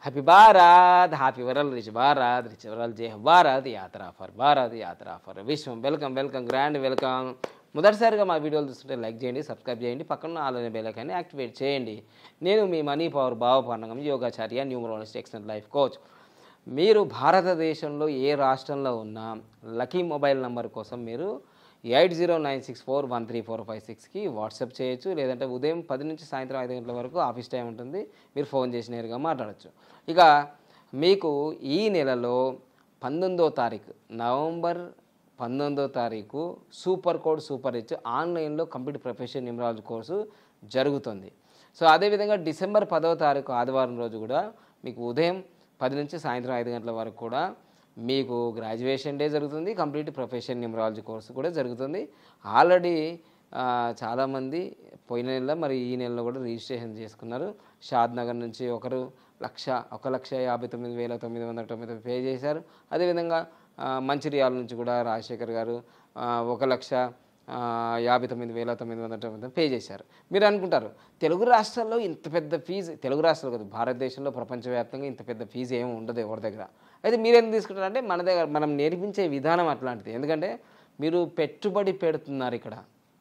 Happy Bharat happy world rich Bharat rich world జై భారత్ యాత్ర for Bharat యాత్ర ఫర్ విశ్వం వెల్కమ్ వెల్కమ్ గ్రాండ్ వెల్కమ్ మొదటిసారిగా మా వీడియోలు చూస్తుంటే లైక్ చేయండి సబ్స్క్రైబ్ చేయండి పక్కన ఆలోచన బెల్లకాన్ని యాక్టివేట్ చేయండి నేను మీ మనీ పవర్ భావపర్ణగం యోగాచార్య న్యూమరోనిస్ట్ ఎక్సలెంట్ లైఫ్ కోచ్ మీరు భారతదేశంలో ఏ రాష్ట్రంలో ఉన్నా లక్కీ మొబైల్ నంబర్ కోసం మీరు eight zero nine six four one three four five సిక్స్కి వాట్సాప్ చేయొచ్చు లేదంటే ఉదయం పది నుంచి సాయంత్రం ఐదు గంటల వరకు ఆఫీస్ టైం ఉంటుంది మీరు ఫోన్ చేసి నేరుగా మాట్లాడచ్చు ఇక మీకు ఈ నెలలో పంతొమ్మిదో తారీఖు నవంబర్ పంతొమ్మిదో తారీఖు సూపర్ కోడ్ సూపర్ రిచ్ ఆన్లైన్లో కంప్యూటర్ ప్రొఫెషన్ న్యూమరాలజీ కోర్సు జరుగుతుంది సో అదేవిధంగా డిసెంబర్ పదవ తారీఖు ఆదివారం రోజు కూడా మీకు ఉదయం పది నుంచి సాయంత్రం ఐదు గంటల వరకు కూడా మీకు గ్రాడ్యుయేషన్ డే జరుగుతుంది కంప్లీట్ ప్రొఫెషన్ న్యూమరాలజీ కోర్సు కూడా జరుగుతుంది ఆల్రెడీ ఆ, చాలామంది పోయిన నెల మరి ఈ నెలలో కూడా రిజిస్ట్రేషన్ చేసుకున్నారు షాద్ నగర్ నుంచి ఒకరు లక్ష ఒక లక్ష యాభై తొమ్మిది వేల తొమ్మిది వందల తొమ్మిది పే చేశారు అదేవిధంగా ఆ, మంచిర్యాల నుంచి కూడా రాజశేఖర్ గారు ఆ, ఒక లక్ష ఆ, యాభై తొమ్మిది వేల తొమ్మిది వందల తొమ్మిది పే చేశారు మీరు అనుకుంటారు తెలుగు రాష్ట్రాల్లో ఇంత పెద్ద ఫీజు తెలుగు రాష్ట్రాలు కాదు భారతదేశంలో ప్రపంచవ్యాప్తంగా ఇంత పెద్ద ఫీజు ఏమి ఉండదు ఎవరి దగ్గర అయితే మీరు ఎందుకు తీసుకుంటారంటే మన దగ్గర మనం నేర్పించే విధానం అట్లాంటిది ఎందుకంటే మీరు పెట్టుబడి పెడుతున్నారు ఇక్కడ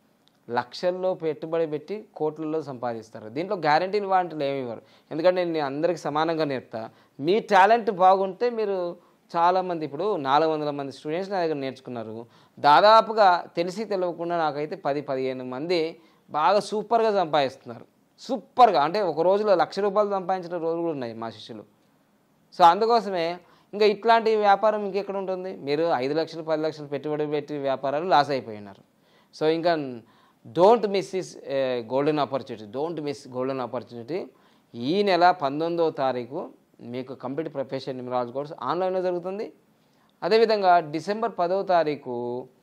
లక్షల్లో పెట్టుబడి పెట్టి కోట్లలో సంపాదిస్తారు దీంట్లో గ్యారంటీలు వాటిలో ఏమి ఇవ్వరు ఎందుకంటే నేను అందరికి సమానంగా నేర్పుతా మీ టాలెంట్ బాగుంటే మీరు చాలామంది ఇప్పుడు నాలుగు వందల మంది స్టూడెంట్స్ నా దగ్గర నేర్చుకున్నారు దాదాపుగా తెలిసి తెలియకుండా నాకైతే పది పదిహేను మంది బాగా సూపర్గా సంపాదిస్తున్నారు సూపర్గా అంటే ఒక రోజులో లక్ష రూపాయలు సంపాదించిన రోజులు కూడా ఉన్నాయి మా శిష్యులు సో అందుకోసమే ఇంకా ఇట్లాంటి వ్యాపారం ఇంకెక్కడ ఉంటుంది మీరు ఐదు లక్షలు పది లక్షలు పెట్టుబడి పెట్టి వ్యాపారాలు లాస్ అయిపోయినారు సో ఇంకా don't miss is golden opportunity don't miss golden opportunity ఈ నెల పంతొమ్మిదవ తారీఖు మీకు కంప్లీట్ ప్రొఫెషన్ న్యూమరాలజీ కోర్స్ ఆన్లైన్లో జరుగుతుంది అదేవిధంగా డిసెంబర్ పదవ తారీఖు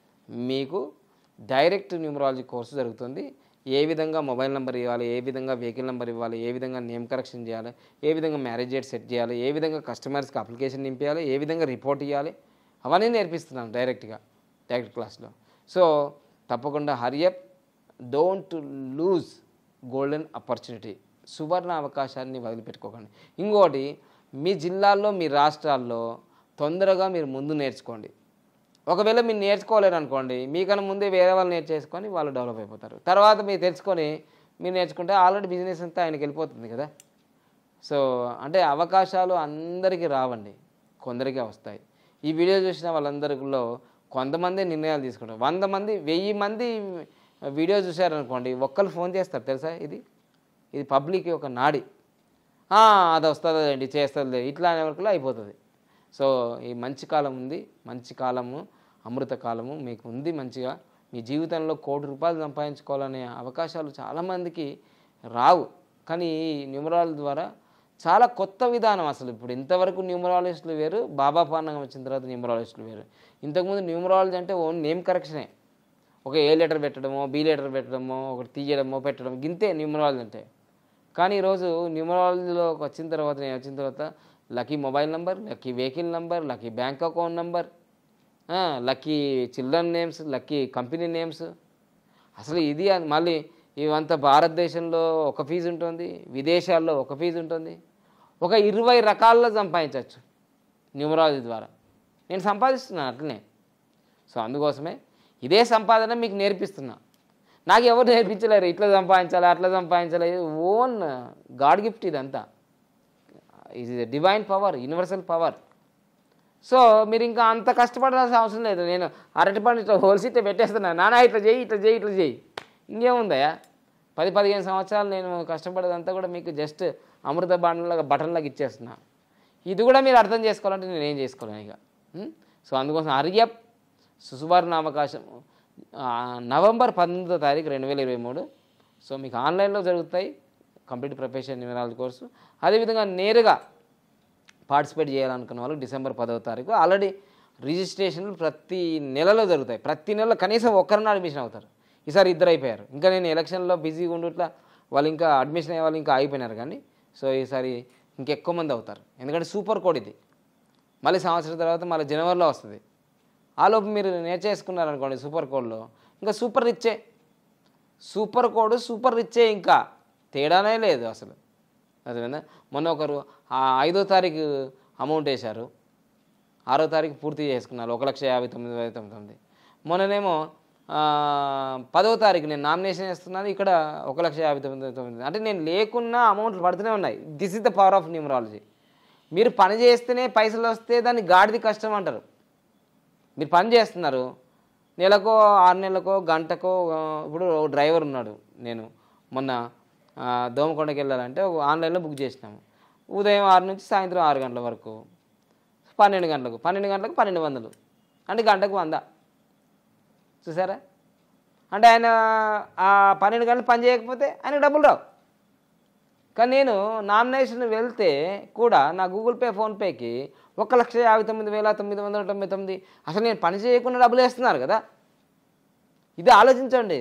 మీకు డైరెక్ట్ న్యూమరాలజీ కోర్సు జరుగుతుంది ఏ విధంగా మొబైల్ నెంబర్ ఇవ్వాలి ఏ విధంగా వెహికల్ నెంబర్ ఇవ్వాలి ఏ విధంగా నేమ్ కరెక్షన్ చేయాలి ఏ విధంగా మ్యారేజ్ డేట్ సెట్ చేయాలి ఏ విధంగా కస్టమర్స్కి అప్లికేషన్ నింపించాలి ఏ విధంగా రిపోర్ట్ ఇవ్వాలి అవన్నీ నేర్పిస్తున్నాను డైరెక్ట్గా డైరెక్ట్ క్లాస్లో సో తప్పకుండా hurry up don't lose golden opportunity సువర్ణ అవకాశాన్ని వదిలిపెట్టుకోకండి ఇంకోటి మీ జిల్లాల్లో మీ రాష్ట్రాల్లో తొందరగా మీరు ముందు నేర్చుకోండి ఒకవేళ మీరు నేర్చుకోలేరు అనుకోండి మీకన్నా ముందే వేరే వాళ్ళు నేర్చేసుకొని వాళ్ళు డెవలప్ అయిపోతారు తర్వాత మీరు తెలుసుకొని మీరు నేర్చుకుంటే ఆల్రెడీ బిజినెస్ అంతా ఆయనకి వెళ్ళిపోతుంది కదా సో అంటే అవకాశాలు అందరికీ రావండి కొందరికే వస్తాయి ఈ వీడియో చూసిన వాళ్ళందరిలో కొంతమంది నిర్ణయాలు తీసుకుంటారు వంద మంది వెయ్యి మంది వీడియో చూశారనుకోండి ఒక్కరు ఫోన్ చేస్తారు తెలుసా ఇది ఇది పబ్లిక్ ఒక నాడి "ఆ, అది వస్తుందండి చేస్తుంది ఇట్లా అనే వరకు అయిపోతుంది సో ఈ మంచి కాలం ఉంది మంచి కాలము అమృత కాలము మీకు ఉంది మంచిగా మీ జీవితంలో కోటి రూపాయలు సంపాదించుకోవాలనే అవకాశాలు చాలామందికి రావు కానీ ఈ న్యూమరాల ద్వారా చాలా కొత్త విధానం అసలు ఇప్పుడు ఇంతవరకు న్యూమరాలజిస్టులు వేరు బాబా పాండంగం వచ్చిన తర్వాత న్యూమరాలజిస్టులు వేరు ఇంతకుముందు న్యూమరాలజీ అంటే ఓన్ నేమ్ కరెక్షనే ఒక ఏ లెటర్ పెట్టడమో బి లెటర్ పెట్టడమో ఒకటి తీయడమో పెట్టడం గింతే న్యూమరాలజీ అంటే కానీ ఈరోజు న్యూమరాలజీలోకి వచ్చిన తర్వాత నేను వచ్చిన తర్వాత lucky mobile number lucky vehicle number lucky bank account number lucky children names lucky company names అసలు ఇది అని మళ్ళీ ఇవంతా భారతదేశంలో ఒక ఫీజు ఉంటుంది విదేశాల్లో ఒక ఫీజు ఉంటుంది ఒక ఇరవై రకాల్లో సంపాదించవచ్చు న్యూమరాలజీ ద్వారా నేను సంపాదిస్తున్నాను అట్లనే సో అందుకోసమే ఇదే సంపాదన మీకు నేర్పిస్తున్నా నాకు ఎవరు నేర్పించలేరు ఇట్లా సంపాదించాలి అట్లా సంపాదించాలి ఓన్ గాడ్ గిఫ్ట్ ఇదంతా ఇది divine power universal power so మీరు ఇంకా అంత కష్టపడాల్సిన అవసరం లేదు నేను అరటి పండు ఇట్లా హోల్సి ఇట్లా పెట్టేస్తున్నా నానా ఇట్లా చేయి ఇట్లా చేయి ఇట్లా చేయి ఇంకేముందయా పది పదిహేను సంవత్సరాలు నేను కష్టపడేదంతా కూడా మీకు జస్ట్ అమృత బాండ్లాగా బటన్లాగా ఇచ్చేస్తున్నా ఇది కూడా మీరు అర్థం చేసుకోవాలంటే నేను ఏం చేసుకోలేను ఇక ఉం? సో అందుకోసం అరియప్ సుసువర్ణ అవకాశం ఆ, నవంబర్ పంతొమ్మిదో తారీఖు రెండు వేల ఇరవై మూడు సో మీకు ఆన్లైన్లో జరుగుతాయి కంప్లీట్ ప్రొఫెషన్ న్యూమరాలజీ కోర్సు అదేవిధంగా నేరుగా పార్టిసిపేట్ చేయాలనుకున్న వాళ్ళు డిసెంబర్ పదవ తారీఖు ఆల్రెడీ రిజిస్ట్రేషన్లు ప్రతి నెలలో జరుగుతాయి ప్రతి నెలలో కనీసం ఒక్కరిని అడ్మిషన్ అవుతారు ఈసారి ఇద్దరు అయిపోయారు ఇంకా నేను ఎలక్షన్లో బిజీగా ఉండుట్లా వాళ్ళు ఇంకా అడ్మిషన్ అయ్యే వాళ్ళు ఇంకా అయిపోయినారు కానీ సో ఈసారి ఇంకెక్కువ మంది అవుతారు ఎందుకంటే సూపర్ కోడ్ ఇది మళ్ళీ సంవత్సరం తర్వాత మళ్ళీ జనవరిలో వస్తుంది ఆలోపు మీరు నేర్చేసుకున్నారనుకోండి సూపర్ కోడ్లో ఇంకా సూపర్ రిచ్చే సూపర్ కోడ్ సూపర్ రిచ్చే ఇంకా తేడానే లేదు అసలు అదేవిధంగా మొన్న ఒకరు ఆ ఐదో తారీఖు అమౌంట్ వేశారు ఆరో తారీఖు పూర్తి చేసుకున్నారు ఒక లక్ష యాభై తొమ్మిది వేల తొమ్మిది తొమ్మిది మొన్ననేమో ఆ, పదవ తారీఖు నేను నామినేషన్ చేస్తున్నాను ఇక్కడ ఒక లక్ష యాభై తొమ్మిది వేల తొమ్మిది అంటే నేను లేకున్నా అమౌంట్లు పడుతూనే ఉన్నాయి this is the power of numerology మీరు పని చేస్తేనే పైసలు వస్తే దాన్ని గాడిది కష్టం అంటారు మీరు పని చేస్తున్నారు నెలకో ఆరు నెలలకో గంటకో ఆ, ఇప్పుడు ఓ డ్రైవర్ ఉన్నాడు నేను మొన్న ఆ, దోమకొండకి వెళ్ళాలంటే ఒక ఆన్లైన్లో బుక్ చేసినాము ఉదయం ఆరు నుంచి సాయంత్రం ఆరు గంటల వరకు పన్నెండు గంటలకు పన్నెండు గంటలకు పన్నెండు వందలు అంటే గంటకు వంద చూసారా అంటే ఆయన ఆ పన్నెండు గంటలు పని చేయకపోతే ఆయనకు డబ్బులు రావు కానీ నేను నామినేషన్ వెళ్తే కూడా నా గూగుల్ పే ఫోన్పేకి ఒక లక్ష యాభై తొమ్మిది వేల తొమ్మిది వందల తొంభై తొమ్మిది అసలు నేను పని చేయకుండా డబ్బులు వేస్తున్నారు కదా ఇది ఆలోచించండి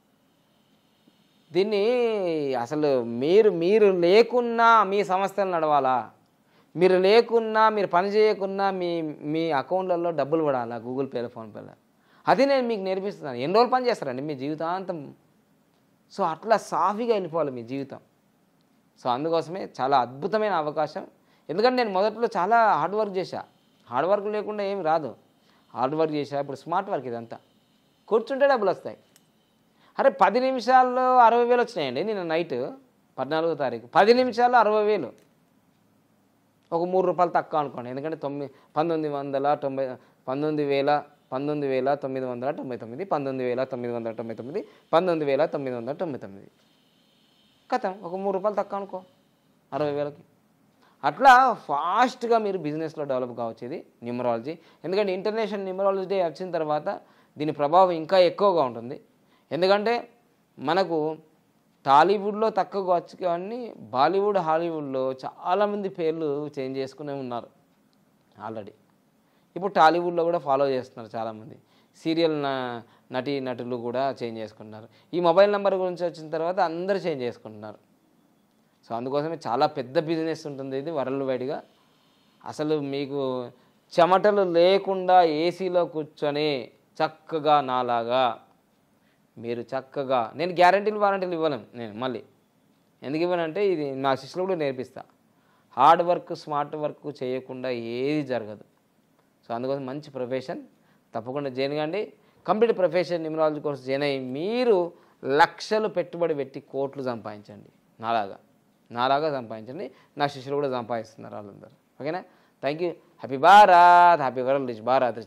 దీన్ని అసలు మీరు మీరు లేకున్నా మీ సంస్థలు నడవాలా మీరు లేకున్నా మీరు పని చేయకున్నా మీ మీ అకౌంట్లలో డబ్బులు పడాలా గూగుల్ పేలో ఫోన్పేలో అది నేను మీకు నేర్పిస్తున్నాను ఎన్ని రోజులు పని చేస్తారండి మీ జీవితాంతం సో అట్లా సాఫీగా వెళ్ళిపోవాలి మీ జీవితం సో అందుకోసమే చాలా అద్భుతమైన అవకాశం ఎందుకంటే నేను మొదట్లో చాలా హార్డ్ వర్క్ చేశా హార్డ్ వర్క్ లేకుండా ఏమి రాదు హార్డ్ వర్క్ చేశా ఇప్పుడు స్మార్ట్ వర్క్ ఇదంతా కూర్చుంటే డబ్బులు వస్తాయి అరే పది నిమిషాల్లో అరవై వేలు వచ్చినాయండి నిన్న నైట్ పద్నాలుగో తారీఖు పది నిమిషాల్లో అరవై వేలు ఒక మూడు రూపాయలు తక్కువ అనుకోండి ఎందుకంటే తొమ్మిది పంతొమ్మిది వందల తొంభై పంతొమ్మిది వేల పంతొమ్మిది వేల తొమ్మిది వందల తొంభై తొమ్మిది పంతొమ్మిది వేల తొమ్మిది వందల తొంభై తొమ్మిది పంతొమ్మిది వేల తొమ్మిది వందల తొంభై తొమ్మిది కథం ఒక మూడు రూపాయలు తక్కువ అనుకో అరవై వేలకి అట్లా ఫాస్ట్గా మీరు బిజినెస్లో డెవలప్ కావచ్చు ఇది న్యూమరాలజీ ఎందుకంటే ఇంటర్నేషనల్ న్యూమరాలజీ డే వచ్చిన తర్వాత దీని ప్రభావం ఇంకా ఎక్కువగా ఉంటుంది ఎందుకంటే మనకు టాలీవుడ్లో తక్కువ వచ్చు కానీ బాలీవుడ్ హాలీవుడ్లో చాలామంది పేర్లు చేంజ్ చేసుకునే ఉన్నారు ఆల్రెడీ ఇప్పుడు టాలీవుడ్లో కూడా ఫాలో చేస్తున్నారు చాలామంది సీరియల్ న- నటి నటులు కూడా చేంజ్ చేసుకుంటున్నారు ఈ మొబైల్ నెంబర్ గురించి వచ్చిన తర్వాత అందరూ చేంజ్ చేసుకుంటున్నారు సో అందుకోసమే చాలా పెద్ద బిజినెస్ ఉంటుంది ఇది వరల్డ్ వైడ్గా అసలు మీకు చెమటలు లేకుండా ఏసీలో కూర్చొని చక్కగా నాలాగా మీరు చక్కగా నేను గ్యారంటీలు వారంటీలు ఇవ్వను నేను మళ్ళీ ఎందుకు ఇవ్వనంటే ఇది నా శిష్యులు కూడా నేర్పిస్తా హార్డ్ వర్క్ స్మార్ట్ వర్క్ చేయకుండా ఏది జరగదు సో అందుకోసం మంచి ప్రొఫెషన్ తప్పకుండా జాయిన్ కండి complete profession numerology course join అయ్యి మీరు లక్షలు పెట్టుబడి పెట్టి కోట్లు సంపాదించండి నాలాగా నాలాగా సంపాదించండి నా శిష్యులు కూడా సంపాదిస్తున్నారు వాళ్ళందరూ ఓకేనా thank you happy Bharat happy world rich Bharat